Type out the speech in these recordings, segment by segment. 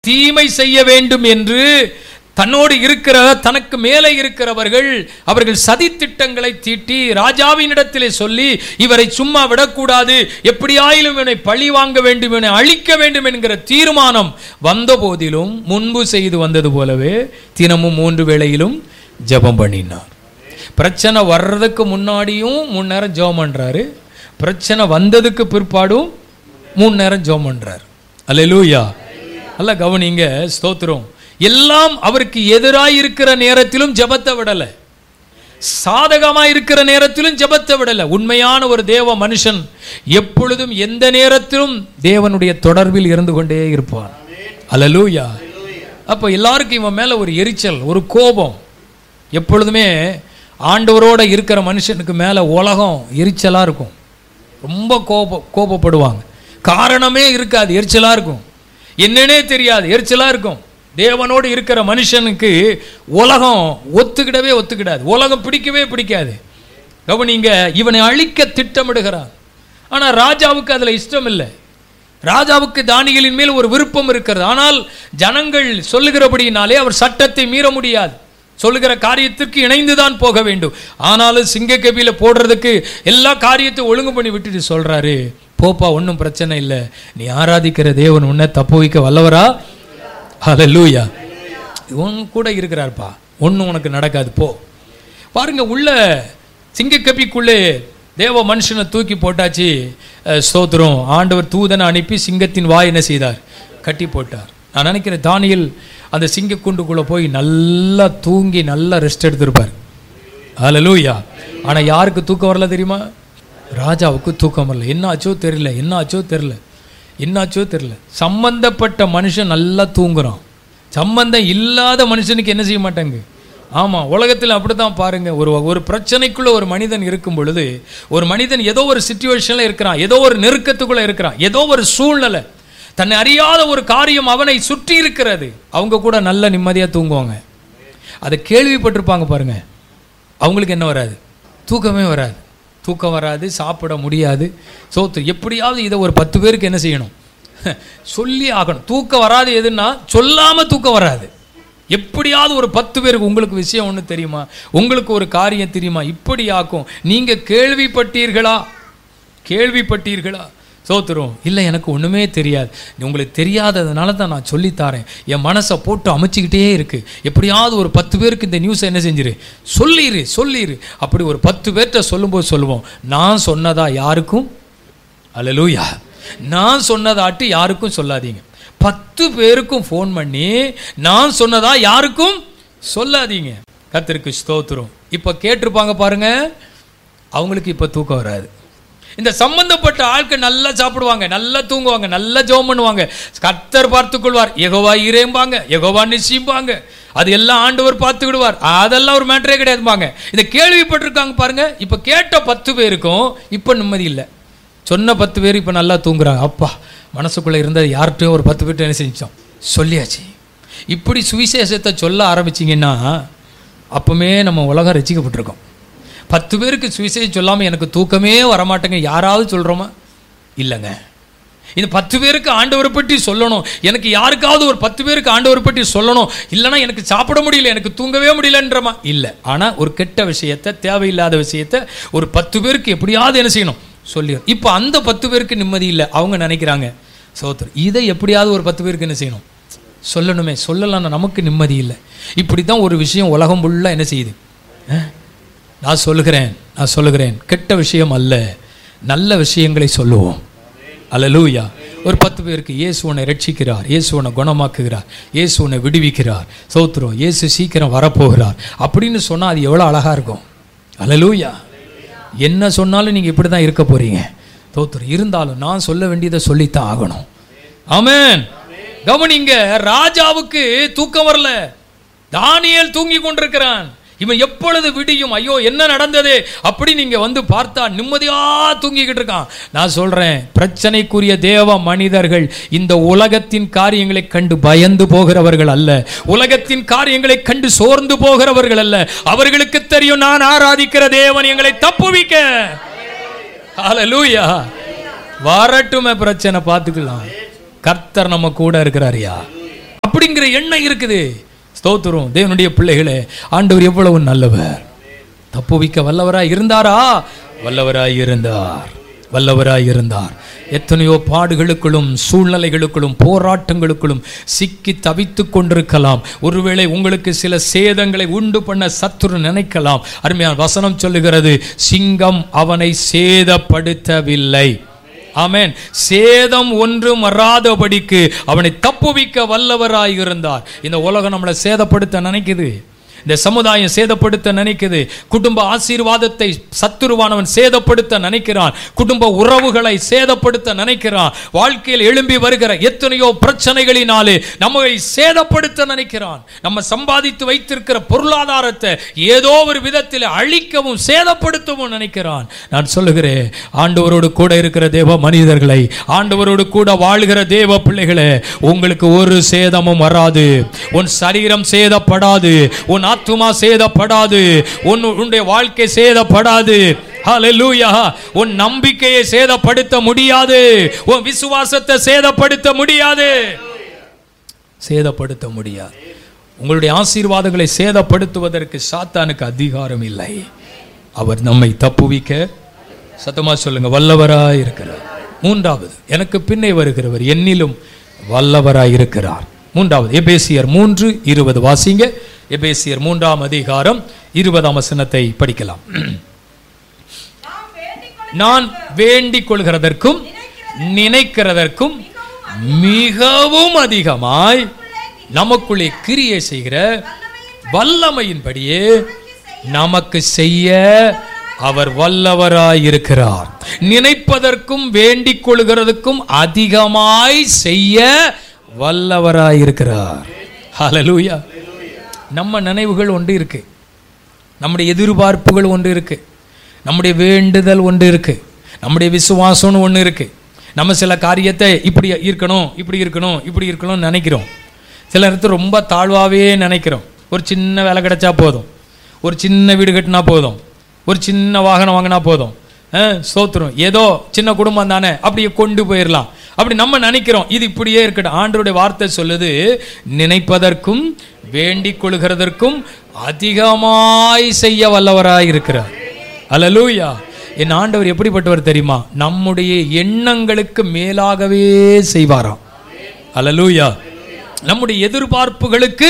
தீமை செய்ய வேண்டும் என்று தன்னோடு இருக்கிற தனக்கு மேலே இருக்கிறவர்கள் அவர்கள் சதி திட்டங்களை தீட்டி ராஜாவினிடத்திலே சொல்லி இவரை சும்மா விடக்கூடாது எப்படியாயிலும் இவனை பழி வாங்க வேண்டும் இவனை அழிக்க வேண்டும் என்கிற தீர்மானம் வந்த போதிலும் முன்பு செய்து வந்தது போலவே தினமும் மூன்று வேளையிலும் ஜெபம் பண்ணினார் பிரச்சனை வர்றதுக்கு முன்னாடியும் மூணு நேரம் ஜெபம் பண்றாரு பிரச்சனை வந்ததுக்கு பிற்பாடும் மூணு நேரம் ஜெபம் பண்றாரு அல்லேலூயா அல்ல கவனிங்க ஸ்தோத்திரம் எல்லாம் அவருக்கு எதிராய் இருக்கிற நேரத்திலும் ஜெபத்தை விடல சாதகமா இருக்கிற நேரத்திலும் ஜெபத்தை விடல உண்மையான ஒரு தேவ மனுஷன் எப்பொழுதும் எந்த நேரத்திலும் தேவனுடைய தொடர்பில் இருந்து கொண்டே இருப்பான் அல்லேலூயா அப்போ எல்லாருக்கும் இவன் மேல ஒரு எரிச்சல் ஒரு கோபம் எப்பொழுதுமே ஆண்டவரோட இருக்கிற மனுஷனுக்கு மேலே உலகம் எரிச்சலாக இருக்கும் ரொம்ப கோப கோபப்படுவாங்க காரணமே இருக்காது எரிச்சலாக இருக்கும் என்னன்னே தெரியாது எரிச்சலாக இருக்கும் தேவனோடு இருக்கிற மனுஷனுக்கு உலகம் ஒத்துக்கிடவே ஒத்துக்கிடாது உலகம் பிடிக்கவே பிடிக்காது கவனிங்க இவனை அழிக்க திட்டமிடுகிறான் ஆனால் ராஜாவுக்கு அதில் இஷ்டம் இல்லை ராஜாவுக்கு தானியலின் மேல் ஒரு விருப்பம் இருக்கிறது ஆனால் ஜனங்கள் சொல்லுகிறபடியினாலே அவர் சட்டத்தை மீற முடியாது சொல்லுகிற காரியத்திற்கு இணைந்துதான் போக வேண்டும் ஆனாலும் சிங்கக்கபியில போடுறதுக்கு எல்லா காரியத்தையும் ஒழுங்கு பண்ணி விட்டுட்டு சொல்றாரு போப்பா ஒன்றும் பிரச்சனை இல்லை நீ ஆராதிக்கிற தேவன் உன்னை தப்பு வைக்க வல்லவரா ஹalleluya உன் கூட இருக்கிறார்ப்பா ஒன்றும் உனக்கு நடக்காது போ பாருங்க உள்ள சிங்கக்கபிக்குள்ளே தேவ மனுஷனை தூக்கி போட்டாச்சு அஹ், ஸ்தோத்திரம் ஆண்டவர் தூதனை அனுப்பி சிங்கத்தின் வாய் என்ன செய்தார் கட்டி போட்டார் நான் நினைக்கிறேன் தானியல் அந்த சிங்கக்குண்டுக்குள்ளே போய் நல்லா தூங்கி நல்லா ரெஸ்ட் எடுத்திருப்பார் ஹalleluya ஆனால் யாருக்கு தூக்கம் வரல தெரியுமா ராஜாவுக்கு தூக்கம் வரல என்ன ஆச்சோ தெரியல என்ன ஆச்சோ தெரியல என்னாச்சோ தெரியல சம்பந்தப்பட்ட மனுஷன் நல்லா தூங்குறான் சம்பந்தம் இல்லாத மனுஷனுக்கு என்ன செய்ய மாட்டாங்க ஆமாம் உலகத்தில் அப்படி தான் பாருங்க ஒரு ஒரு பிரச்சனைக்குள்ள ஒரு மனிதன் இருக்கும் பொழுது ஒரு மனிதன் ஏதோ ஒரு சுச்சுவேஷனில் இருக்கிறான் ஏதோ ஒரு நெருக்கத்துக்குள்ள இருக்கிறான் ஏதோ ஒரு சூழ்நிலை தன்னை அறியாத ஒரு காரியம் அவனை சுற்றி இருக்கிறது அவங்க கூட நல்ல நிம்மதியாக தூங்குவாங்க அதை கேள்விப்பட்டிருப்பாங்க பாருங்க அவங்களுக்கு என்ன வராது தூக்கமே வராது தூக்கம் வராது சாப்பிட முடியாது சோத்து எப்படியாவது இதை ஒரு பத்து பேருக்கு என்ன செய்யணும் சொல்லி ஆகணும் தூக்கம் வராது எதுன்னா சொல்லாமல் தூக்கம் வராது எப்படியாவது ஒரு பத்து பேருக்கு உங்களுக்கு விஷயம் ஒன்று தெரியுமா உங்களுக்கு ஒரு காரியம் தெரியுமா இப்படி ஆக்கும் நீங்கள் கேள்விப்பட்டீர்களா கேள்விப்பட்டீர்களா சோத்துரும் இல்லை எனக்கு ஒன்றுமே தெரியாது உங்களுக்கு தெரியாததுனால தான் நான் சொல்லித்தாரேன் என் மனசை போட்டு அமைச்சிக்கிட்டே இருக்கு எப்படியாவது ஒரு பத்து பேருக்கு இந்த நியூஸை என்ன செஞ்சிரு சொல்லிடு சொல்லிடு அப்படி ஒரு பத்து பேர்கிட்ட சொல்லும்போது சொல்லுவோம் நான் சொன்னதா யாருக்கும் அல்லேலூயா நான் சொன்னதாட்டு யாருக்கும் சொல்லாதீங்க பத்து பேருக்கும் ஃபோன் பண்ணி நான் சொன்னதா யாருக்கும் சொல்லாதீங்க கத்திருக்கு ஸ்தோத்திரம் இப்போ கேட்டிருப்பாங்க பாருங்க அவங்களுக்கு இப்போ தூக்கம் வராது இந்த சம்பந்தப்பட்ட ஆட்கள் நல்லா சாப்பிடுவாங்க நல்லா தூங்குவாங்க நல்லா ஜெபம் பண்ணுவாங்க கர்த்தர் பார்த்துக்கொள்வார் எகோவா இரேம்பாங்க எகோவா நிச்சயம்பாங்க அது எல்லாம் ஆண்டவர் பார்த்துக்கிடுவார் அதெல்லாம் ஒரு மேட்டரே கிடையாதுப்பாங்க இந்த கேள்விப்பட்டிருக்காங்க பாருங்க இப்போ கேட்ட பத்து பேருக்கும் இப்போ நிம்மதி இல்லை சொன்ன பத்து பேர் இப்போ நல்லா தூங்குறாங்க அப்பா மனசுக்குள்ளே இருந்தது யார்கிட்டயும் ஒரு பத்து பேர்ட்ட என்ன செஞ்சோம் சொல்லியாச்சு இப்படி சுவிசேஷத்தை சொல்ல ஆரம்பிச்சிங்கன்னா அப்பவுமே நம்ம உலகம் ரசிக்கப்பட்டிருக்கோம் பத்து பேருக்கு சுவிசேஷம் சொல்லாமல் எனக்கு தூக்கமே வரமாட்டேங்க யாராவது சொல்கிறோமா இல்லைங்க இந்த பத்து பேருக்கு ஆண்டவரை பற்றி சொல்லணும் எனக்கு யாருக்காவது ஒரு பத்து பேருக்கு ஆண்டவரை பற்றி சொல்லணும் இல்லைன்னா எனக்கு சாப்பிட முடியல எனக்கு தூங்கவே முடியலன்றமா இல்லை ஆனால் ஒரு கெட்ட விஷயத்தை தேவையில்லாத விஷயத்தை ஒரு பத்து பேருக்கு எப்படியாவது என்ன செய்யணும் சொல்லிடும் இப்போ அந்த பத்து பேருக்கு நிம்மதி இல்லை அவங்க நினைக்கிறாங்க சோத்தர் இதை எப்படியாவது ஒரு பத்து பேருக்கு என்ன செய்யணும் சொல்லணுமே சொல்லலாம்னா நமக்கு நிம்மதி இல்லை இப்படி தான் ஒரு விஷயம் உலகம் ஃபுல்லாக என்ன செய்யுது அஹ்? நான் சொல்லுகிறேன் நான் சொல்லுகிறேன் கெட்ட விஷயம் அல்ல நல்ல விஷயங்களை சொல்லுவோம் அல்லேலூயா ஒரு பத்து பேருக்கு இயேசு உன்னை ரட்சிக்கிறார் இயேசு உன்னை குணமாக்குகிறார் இயேசு உன்னை விடுவிக்கிறார் சோத்துரும் இயேசு சீக்கிரம் வரப்போகிறார் அப்படின்னு சொன்னால் அது எவ்வளோ அழகாக இருக்கும் அல்லேலூயா என்ன சொன்னாலும் நீங்கள் இப்படி தான் இருக்க போகிறீங்க தோத்துரும் இருந்தாலும் நான் சொல்ல வேண்டியதை சொல்லித்தான் ஆகணும் ஆமென் கவனிங்க ராஜாவுக்கு தூக்கம் வரல தானியேல் தூங்கி கொண்டிருக்கிறான் இவன் எப்பொழுது விடியும் ஐயோ என்ன நடந்தது அப்படி நீங்க வந்து பார்த்தா நிம்மதியா தூங்கிக்கிட்டு இருக்கான் நான் சொல்றேன் பிரச்சனைக்குரிய தேவ மனிதர்கள் இந்த உலகத்தின் காரியங்களை கண்டு பயந்து போகிறவர்கள் அல்ல உலகத்தின் காரியங்களை கண்டு சோர்ந்து போகிறவர்கள் அல்ல அவர்களுக்கு தெரியும் நான் ஆராதிக்கிற தேவன் எங்களை தப்புவிக்க ஹalleluya வரட்டுமே பிரச்சனை பார்த்துக்கலாம் கர்த்தர் நம்ம கூட இருக்கிறாரியா அப்படிங்கிற எண்ணம் இருக்குது ஸ்தோத்திரம் தேவனுடைய பிள்ளைகளே ஆண்டவர் எவ்வளவு நல்லவர் தப்புவிக்க வல்லவராய் இருந்தாரா வல்லவராய் இருந்தார் வல்லவராய் இருந்தார் எத்தனையோ பாடுகளுக்குள்ளும் சூழ்நிலைகளுக்குள்ளும் போராட்டங்களுக்குள்ளும் சிக்கி தவித்துக் கொண்டிருக்கலாம் ஒருவேளை உங்களுக்கு சில சேதங்களை உண்டு பண்ண சத்துரு நினைக்கலாம் அருமையான வசனம் சொல்லுகிறது சிங்கம் அவனை சேதப்படுத்தவில்லை ஆமென் சேதம் ஒன்றும் வராதபடிக்கு அவனை தப்புவிக்க வல்லவராய் இருந்தார் இந்த உலகம் நம்மளை சேதப்படுத்த நினைக்குது இந்த சமுதாயம் சேதப்படுத்த நினைக்குது குடும்ப ஆசீர்வாதத்தை சத்துருவானவன் சேதப்படுத்த நினைக்கிறான் குடும்ப உறவுகளை சேதப்படுத்த நினைக்கிறான் வாழ்க்கையில் எழும்பி வருகிற எத்தனையோ பிரச்சனைகளினாலே நம்மை சேதப்படுத்த நினைக்கிறான் நம்ம சம்பாதித்து வைத்திருக்கிற பொருளாதாரத்தை ஏதோ ஒரு விதத்தில் அழிக்கவும் சேதப்படுத்தவும் நினைக்கிறான் நான் சொல்லுகிறேன் ஆண்டவரோடு கூட இருக்கிற தேவ மனிதர்களை ஆண்டவரோடு கூட வாழ்கிற தேவ பிள்ளைகளே உங்களுக்கு ஒரு சேதமும் வராது உன் சரீரம் சேதப்படாது உன் ஆத்துமா சேதப்படாது உன் உன்னுடைய வாழ்க்கை சேதப்படாது ஹalleluya உன் நம்பிக்கையை சேதப்படுத்த முடியாது உன் விசுவாசத்தை சேதப்படுத்த முடியாது சேதப்படுத்த முடியாது உங்களுடைய ஆசீர்வாதங்களை சேதப்படுத்துவதற்கு சாத்தானுக்கு அதிகாரம் இல்லை அவர் நம்மை தப்புவிக்க சத்தமா சொல்லுங்க வல்லவராய் இருக்கிறார் மூன்றாவது எனக்கு பின்னே வருகிறவர் என்னிலும் வல்லவராய் இருக்கிறார் மூன்றாவது எபேசியர் மூன்று இருபது வாசிங்க எபேசியர் மூன்றாம் அதிகாரம் இருபதாம் வசனத்தை படிக்கலாம் நான் வேண்டிக் கொள்கிறதற்கும் நினைக்கிறதற்கும் மிகவும் அதிகமாய் நமக்குள்ளே கிரியை செய்கிற வல்லமையின்படியே நமக்கு செய்ய அவர் வல்லவராயிருக்கிறார் நினைப்பதற்கும் வேண்டிக் கொள்கிறதுக்கும் அதிகமாய் செய்ய வல்லவராயிருக்கிறார் ஹalleluya நம்ம நினைவுகள் ஒன்று இருக்கு நம்முடைய எதிர்பார்ப்புகள் ஒன்று இருக்கு நம்முடைய வேண்டுதல் ஒன்று இருக்கு நம்முடைய விசுவாசம்னு ஒன்று இருக்கு நம்ம சில காரியத்தை இப்படி இருக்கணும் இப்படி இருக்கணும் இப்படி இருக்கணும்னு நினைக்கிறோம் சில இடத்துல ரொம்ப தாழ்வாகவே நினைக்கிறோம் ஒரு சின்ன வேலை கிடைச்சா போதும் ஒரு சின்ன வீடு கட்டினா போதும் ஒரு சின்ன வாகனம் வாங்கினா போதும் சோத்துரும் ஏதோ சின்ன குடும்பம் தானே அப்படியே கொண்டு போயிடலாம் அப்படி நம்ம நினைக்கிறோம் இது இப்படியே இருக்கட்டும் ஆண்டருடைய வார்த்தை சொல்லுது நினைப்பதற்கும் வேண்டிக் கொள்கிறதற்கும் அதிகமாய் செய்ய வல்லவராய் இருக்கிறார் அல்லலூயா என் ஆண்டவர் எப்படிப்பட்டவர் தெரியுமா நம்முடைய எண்ணங்களுக்கு மேலாகவே செய்வாராம் அல்லலூயா நம்முடைய எதிர்பார்ப்புகளுக்கு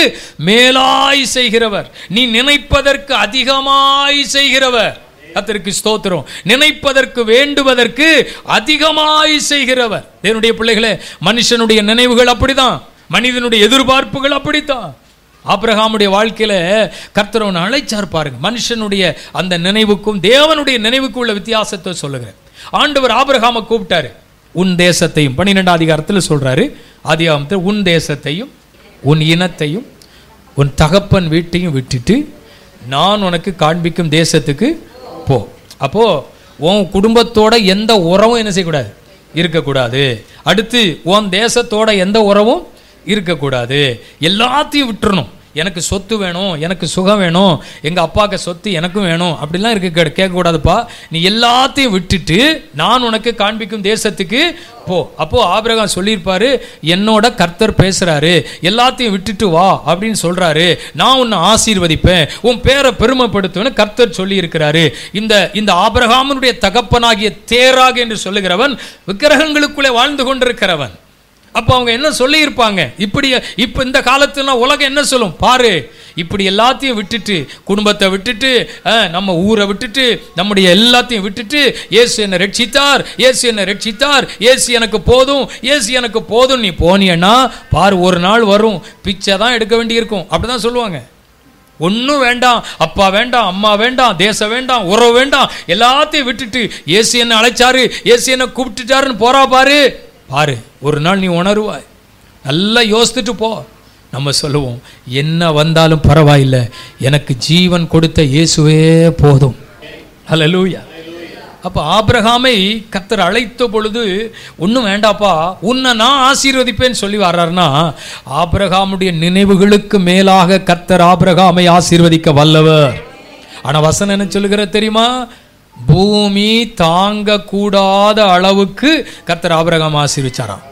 மேலாய் செய்கிறவர் நீ நினைப்பதற்கு அதிகமாய் செய்கிறவர் கத்தருக்கு ஸ்தோத்திரம் நினைப்பதற்கு வேண்டுவதற்கு அதிகமாய் செய்கிறவர் தேவனுடைய பிள்ளைகளே மனுஷனுடைய நினைவுகள் அப்படிதான் மனிதனுடைய எதிர்பார்ப்புகள் அப்படித்தான் ஆபிரகாமுடைய வாழ்க்கையில கர்த்தர் அவனை அழைச்சார் பாருங்க மனுஷனுடைய அந்த நினைவுக்கும் தேவனுடைய நினைவுக்கும் உள்ள வித்தியாசத்தை சொல்லுகிறேன் ஆண்டவர் ஆபிரகாமை கூப்பிட்டாரு உன் தேசத்தையும் பன்னிரெண்டாம் அதிகாரத்தில் சொல்றாரு அதிகாரத்தில் உன் தேசத்தையும் உன் இனத்தையும் உன் தகப்பன் வீட்டையும் விட்டுட்டு நான் உனக்கு காண்பிக்கும் தேசத்துக்கு போ அப்போ உன் குடும்பத்தோட எந்த உறவும் என்ன செய்யக்கூடாது இருக்கக்கூடாது அடுத்து உன் தேசத்தோட எந்த உறவும் இருக்கக்கூடாது எல்லாத்தையும் விட்டுறணும் எனக்கு சொத்து வேணும் எனக்கு சுகம் வேணும் எங்கள் அப்பாவுக்கு சொத்து எனக்கும் வேணும் அப்படிலாம் இருக்க கே- கேட்கக்கூடாதுப்பா நீ எல்லாத்தையும் விட்டுட்டு நான் உனக்கு காண்பிக்கும் தேசத்துக்கு போ அப்போ ஆபிரகாம் சொல்லியிருப்பாரு என்னோட கர்த்தர் பேசுறாரு எல்லாத்தையும் விட்டுட்டு வா அப்படின்னு சொல்றாரு நான் உன்னை ஆசீர்வதிப்பேன் உன் பேரை பெருமைப்படுத்துவேன்னு கர்த்தர் சொல்லி இருக்கிறாரு இந்த இந்த ஆபிரகாமனுடைய தகப்பனாகிய தேராக என்று சொல்லுகிறவன் விக்கிரகங்களுக்குள்ளே வாழ்ந்து கொண்டிருக்கிறவன் அப்போ அவங்க என்ன சொல்லியிருப்பாங்க இப்படி இப்போ இந்த காலத்துல உலகம் என்ன சொல்லும் பாரு இப்படி எல்லாத்தையும் விட்டுட்டு குடும்பத்தை விட்டுட்டு அஹ், நம்ம ஊரை விட்டுட்டு நம்முடைய எல்லாத்தையும் விட்டுட்டு இயேசு என்னை ரட்சித்தார் இயேசு என்னை ரட்சித்தார் இயேசு எனக்கு போதும் இயேசு எனக்கு போதும் நீ போனியன்னா பாரு ஒரு நாள் வரும் பிச்சை தான் எடுக்க வேண்டியிருக்கும் அப்படிதான் சொல்லுவாங்க ஒன்றும் வேண்டாம் அப்பா வேண்டாம் அம்மா வேண்டாம் தேசம் வேண்டாம் உறவு வேண்டாம் எல்லாத்தையும் விட்டுட்டு இயேசு என்ன அழைச்சாரு இயேசு என்ன கூப்பிட்டுட்டாருன்னு போறா பாரு பாரு ஒரு நாள் நீ உணருவாய் நல்லா யோசித்துட்டு போ நம்ம சொல்லுவோம் என்ன வந்தாலும் பரவாயில்லை எனக்கு ஜீவன் கொடுத்த இயேசுவே போதும் ஹalleluya அப்போ ஆபிரகாமை கர்த்தர் அழைத்த பொழுது ஒன்றும் வேண்டாப்பா உன்னை நான் ஆசீர்வதிப்பேன்னு சொல்லி வர்றாருன்னா ஆபிரகாமுடைய நினைவுகளுக்கு மேலாக கர்த்தர் ஆபிரகாமை ஆசீர்வதிக்க வல்லவர் ஆனா வசனம் என்ன சொல்லுகிற தெரியுமா பூமி தாங்க கூடாத அளவுக்கு கர்த்தர் ஆபிரகாம் ஆசீர்வச்சாராம்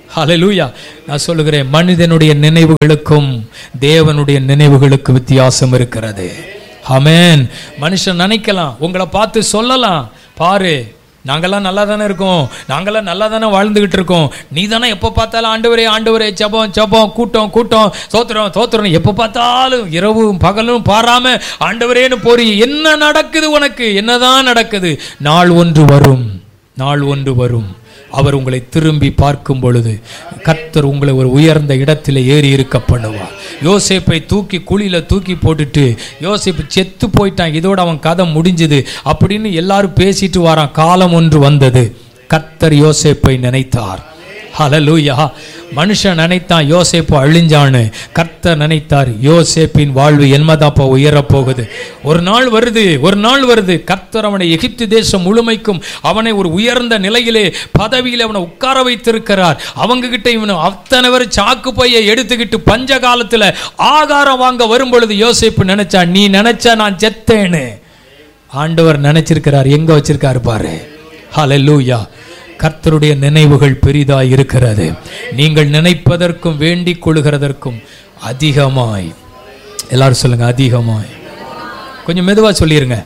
ஹalleluya நான் சொல்லுகிறேன் மனிதனுடைய நினைவுகளுக்கும் தேவனுடைய நினைவுகளுக்கும் வித்தியாசம் இருக்கிறது ஆமென் மனுஷன் நினைக்கலாம் உங்களை பார்த்து சொல்லலாம் பாரு நாங்கெல்லாம் நல்லா தானே இருக்கோம் நாங்கெல்லாம் நல்லா தானே வாழ்ந்துகிட்டு இருக்கோம் நீ தானே எப்போ பார்த்தாலும் ஆண்டவரே ஆண்டவரே ஜெபம் ஜெபம் கூட்டம் கூட்டம் தோத்துறோம் தோத்துறோம் எப்போ பார்த்தாலும் இரவும் பகலும் பாராம ஆண்டவரேன்னு போறி என்ன நடக்குது உனக்கு என்னதான் நடக்குது நாள் ஒன்று வரும் நாள் ஒன்று வரும் அவர் உங்களை திரும்பி பார்க்கும் பொழுது கர்த்தர் உங்களை ஒரு உயர்ந்த இடத்துல ஏறி இருக்க பண்ணுவார் யோசேப்பை தூக்கி குழியில தூக்கி போட்டுட்டு யோசேப்பு செத்து போயிட்டான் இதோட அவன் கதை முடிஞ்சுது அப்படின்னு எல்லாரும் பேசிட்டு வாரான் காலம் ஒன்று வந்தது கர்த்தர் யோசேப்பை நினைத்தார் ஹalleluya மனுஷன் நினைத்தான் யோசேப்பு அழிஞ்சான்னு கர்த்தர் நினைத்தார் யோசேப்பின் வாழ்வு என்மதாப்பா உயரப் போகுது ஒரு நாள் வருது ஒரு நாள் வருது கர்த்தர் அவனை எகிப்து தேசம் முழுமைக்கும் அவனை ஒரு உயர்ந்த நிலையிலே பதவியில் அவனை உட்கார வைத்திருக்கிறார் அவங்க கிட்ட இவனை அத்தனை பேர் சாக்கு பையை எடுத்துக்கிட்டு பஞ்ச காலத்துல ஆகாரம் வாங்க வரும் பொழுது யோசேப்பு நினைச்சா நீ நினைச்சா நான் செத்தேன்னு ஆண்டவர் நினைச்சிருக்கிறார் எங்க வச்சிருக்காரு பாரு ஹalleluya கர்த்தருடைய நினைவுகள் பெரிதாய் இருக்கிறது நீங்கள் நினைப்பதற்கும் வேண்டிக் கொள்கிறதற்கும் அதிகமாய் எல்லாரும் சொல்லுங்க அதிகமாய் கொஞ்சம் மெதுவா சொல்லிருங்க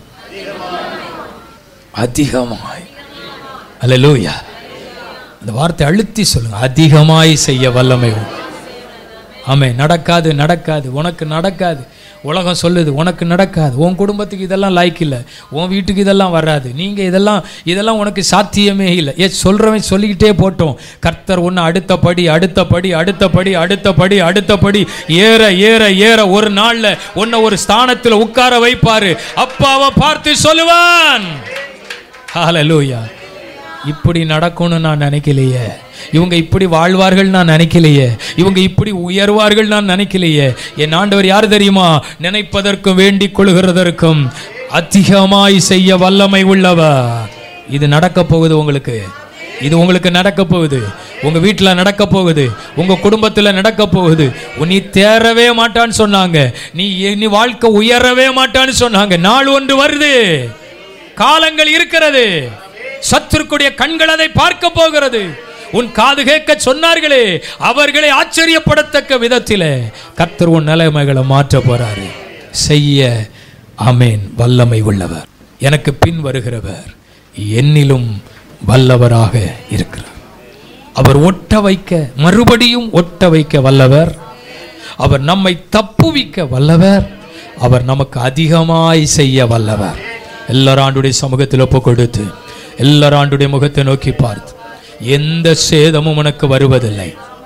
அதிகமாய் ஹalleluya அந்த வார்த்தை அழுத்தி சொல்லுங்க அதிகமாய் செய்ய வல்லமை உண்டு. ஆமே நடக்காது நடக்காது உனக்கு நடக்காது உலகம் சொல்லுது உனக்கு நடக்காது உன் குடும்பத்துக்கு இதெல்லாம் லாய்க்கு இல்லை உன் வீட்டுக்கு இதெல்லாம் வராது நீங்கள் இதெல்லாம் இதெல்லாம் உனக்கு சாத்தியமே இல்லை ஏ சொல்கிறவன் சொல்லிக்கிட்டே போட்டோம் கர்த்தர் ஒன்று அடுத்த படி அடுத்த படி அடுத்த படி அடுத்த படி அடுத்த படி ஏற ஏற ஏற ஒரு நாளில் உன்னை ஒரு ஸ்தானத்தில் உட்கார வைப்பாரு அப்பாவை பார்த்து சொல்லுவான் ஹalleluya இப்படி நடக்கும்னு நான் நினைக்கலையே இவங்க இப்படி வாழ்வார்கள் நான் நினைக்கலையே இவங்க இப்படி உயர்வார்கள் நான் நினைக்கலையே என் ஆண்டவர் யார் தெரியுமா நினைப்பதற்கும் வேண்டிக் கொள்கிறதற்கும் அதிகமாய் செய்ய வல்லமை உள்ளவர் இது நடக்க போகுது உங்களுக்கு இது உங்களுக்கு நடக்க போகுது உங்க வீட்டில் நடக்க போகுது உங்க குடும்பத்தில் நடக்க போகுது நீ தேரவே மாட்டான்னு சொன்னாங்க நீ நீ வாழ்க்கை உயரவே மாட்டான்னு சொன்னாங்க நாள் ஒன்று வருது காலங்கள் இருக்கிறது சத்துருக்குடைய கண்கள் அதை பார்க்க போகிறது உன் காது கேட்க சொன்னார்களே அவர்களை ஆச்சரியப்படத்தக்க விதத்திலே கர்த்தர் உன் நிலைமைகளை மாற்ற போறாரு செய்ய ஆமேன் வல்லமை உள்ளவர் எனக்கு பின் வருகிறவர் என்னிலும் வல்லவராக இருக்கிறார் அவர் ஒட்ட வைக்க மறுபடியும் ஒட்ட வைக்க வல்லவர் அவர் நம்மை தப்புவிக்க வல்லவர் அவர் நமக்கு அதிகமாய் செய்ய வல்லவர் எல்லாரும் ஆண்டுடைய சமூகத்தில் ஒப்பு கொடுத்து எல்லாரும் ஆண்டுடைய முகத்தை நோக்கி பார்த்து எந்த சேதமும் உனக்கு வருவதில்லை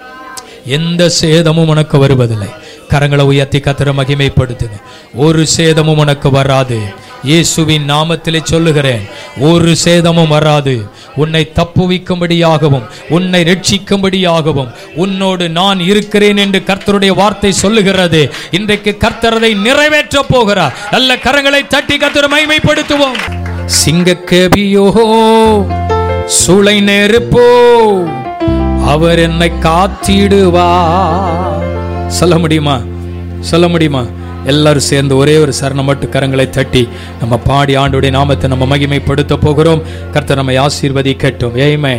எந்த சேதமும் உனக்கு வருவதில்லை கரங்களை உயர்த்தி கத்திர மகிமைப்படுத்துங்க ஒரு சேதமும் உனக்கு வராது இயேசுவின் நாமத்திலே சொல்லுகிறேன் ஒரு சேதமும் வராது உன்னை தப்புவிக்கும்படியாகவும் உன்னை ரட்சிக்கும்படியாகவும் உன்னோடு நான் இருக்கிறேன் என்று கர்த்தருடைய வார்த்தை சொல்லுகிறது இன்றைக்கு கர்த்தரதை நிறைவேற்ற போகிறார் நல்ல கரங்களை தட்டி கர்த்தரை மகிமைப்படுத்துவோம் சிங்கக்கேபியோ சுளை நெருப்போ அவர் என்னை காத்திடுவா சொல்ல முடியுமா சொல்ல முடியுமா எல்லாரும் சேர்ந்து ஒரே ஒரு சரணம் மட்டும் கரங்களை தட்டி நம்ம பாடி ஆண்டுடைய நாமத்தை நம்ம மகிமைப்படுத்த போகிறோம் கர்த்தர் நம்மை ஆசீர்வதிக்கட்டும் ஏய்மை